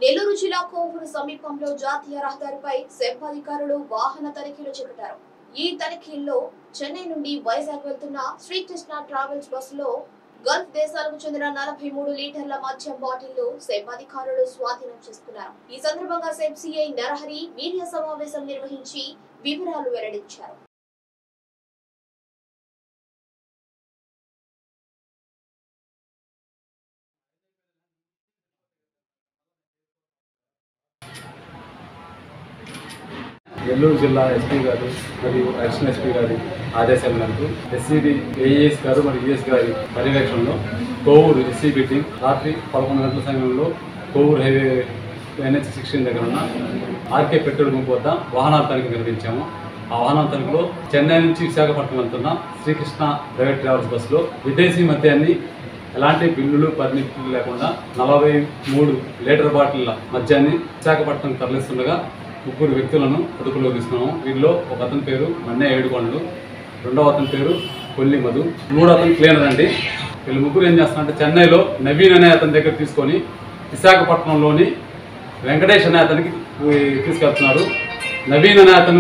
నెల్లూరు జిల్లా కోవూరు సమీపంలో జాతీయ రహదారిపై సెబ్ అధికారులు వాహన తనిఖీలు చేపట్టారు ఈ తనిఖీల్లో చెన్నై నుండి వైజాగ్ వెళ్తున్న శ్రీకృష్ణ ట్రావెల్స్ బస్సులో గల్ఫ్ దేశాలకు చెందిన నలభై మూడు లీటర్ల మద్యం బాటిల్లు సెబ్ అధికారులు స్వాధీనం చేసుకున్నారు ఈ సందర్భంగా సెబ్ సిఐ నరహరి మీడియా సమావేశం నిర్వహించి వివరాలు వెల్లడించారు నెల్లూరు జిల్లా ఎస్పీ గారు మరియు అడిషనల్ ఎస్పీ గారి ఆదేశాల మేరకు ఎస్సీబీ ఏఈఎస్ గారు మరియు ఈఎస్ గారి పర్యవేక్షణలో కోవూరు ఎస్సీబీ టీం రాత్రి పదకొండు గంటల సమయంలో కోవూరు హైవే ఎన్హెచ్ సిక్స్టీన్ దగ్గర ఉన్న ఆర్కే పెట్రోల్ బంక్ వద్ద వాహనాల తనిఖీ నిర్వహించాము ఆ వాహనాల తనిఖీలో చెన్నై నుంచి విశాఖపట్నం వెళ్తున్న శ్రీకృష్ణ ప్రైవేట్ ట్రావెల్స్ బస్సులో విదేశీ మద్యాన్ని ఎలాంటి బిల్లులు పర్మిట్లు లేకుండా నలభై మూడు లీటర్ బాటిళ్ల మద్యాన్ని విశాఖపట్నం తరలిస్తుండగా ముగ్గురు వ్యక్తులను అదుపులో తీసుకున్నాము వీళ్ళలో ఒక అతని పేరు మన్నే ఏడుకొండలు రెండవ అతని పేరు కొల్లి మధు మూడో అతను క్లీనర్ అండి వీళ్ళు ముగ్గురు ఏం చేస్తున్నారంటే చెన్నైలో నవీన్ అనే అతని దగ్గర తీసుకొని విశాఖపట్నంలోని వెంకటేష్ అనే అతనికి ఉ- తీసుకెళ్తున్నారు నవీన్ అనే అతను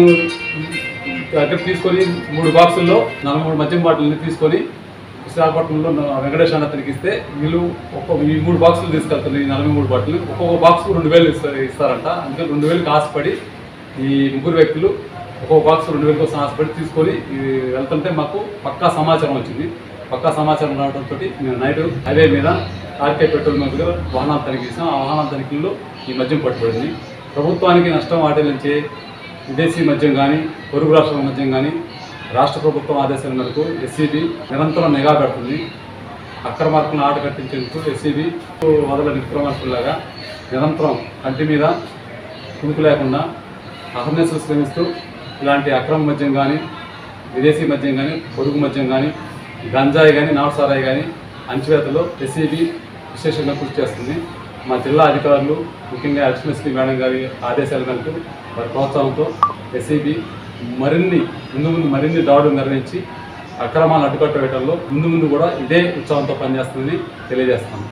దగ్గర తీసుకొని మూడు బాక్సుల్లో నలభై మూడు మద్యం బాటిల్ని తీసుకొని విశాఖపట్నంలో నా- వెంకటేష్ అనే అతనికి ఇస్తే వీళ్ళు ఒక్కొక్క ఈ మూడు బాక్సులు తీసుకెళ్తారు ఈ నలభై మూడు బాటిల్ ఒక్కొక్క బాక్స్ రెండు వేలు ఇస్తారు ఇస్తారంట అందుకని రెండు వేలకు ఆశపడి ఈ ముగ్గురు వ్యక్తులు ఒక్కొక్క బాక్స్ రెండు వేల కోసం ఆశపడి తీసుకొని ఈ వెళ్తుంటే మాకు పక్కా సమాచారం వచ్చింది పక్కా సమాచారం రావడంతో మేము నైట్ హైవే మీద ఆర్కే పెట్రోల్ బంక్ దగ్గర వాహనాలు తనిఖీ చేసాం ఆ వాహనాల తనిఖీల్లో ఈ మద్యం పట్టుబడింది ప్రభుత్వానికి నష్టం వాటిల్లించే విదేశీ మద్యం కానీ పొరుగు రాష్ట్రాల మద్యం కానీ రాష్ట్ర ప్రభుత్వం ఆదేశాల మేరకు ఎస్సీబీ నిరంతరం నిఘా పెడుతుంది అక్రమార్కులను ఆట కట్టించేందుకు ఎస్సీబీ వదలని విక్రమార్కుల్లాగా నిరంతరం కంటి మీద కునుకు లేకుండా అహర్నెస్ శ్రమిస్తూ ఇలాంటి అక్రమ మద్యం కానీ విదేశీ మద్యం కానీ పొరుగు మద్యం కానీ గంజాయి కానీ నాటుసారాయి కానీ అంచువేతలో ఎస్సీబీ విశేషంగా కృషి చేస్తుంది మా జిల్లా అధికారులు ముఖ్యంగా అడిషనల్ ఎస్పీ మేడం గారి ఆదేశాల మేరకు వారి ప్రోత్సాహంతో ఎస్సీబీ మరిన్ని ముందు ముందు మరిన్ని దాడులు నిర్వహించి అక్రమాలను అడ్డుకట్ట వేయడంలో ముందు ముందు కూడా ఇదే ఉత్సాహంతో పనిచేస్తుందని తెలియజేస్తాను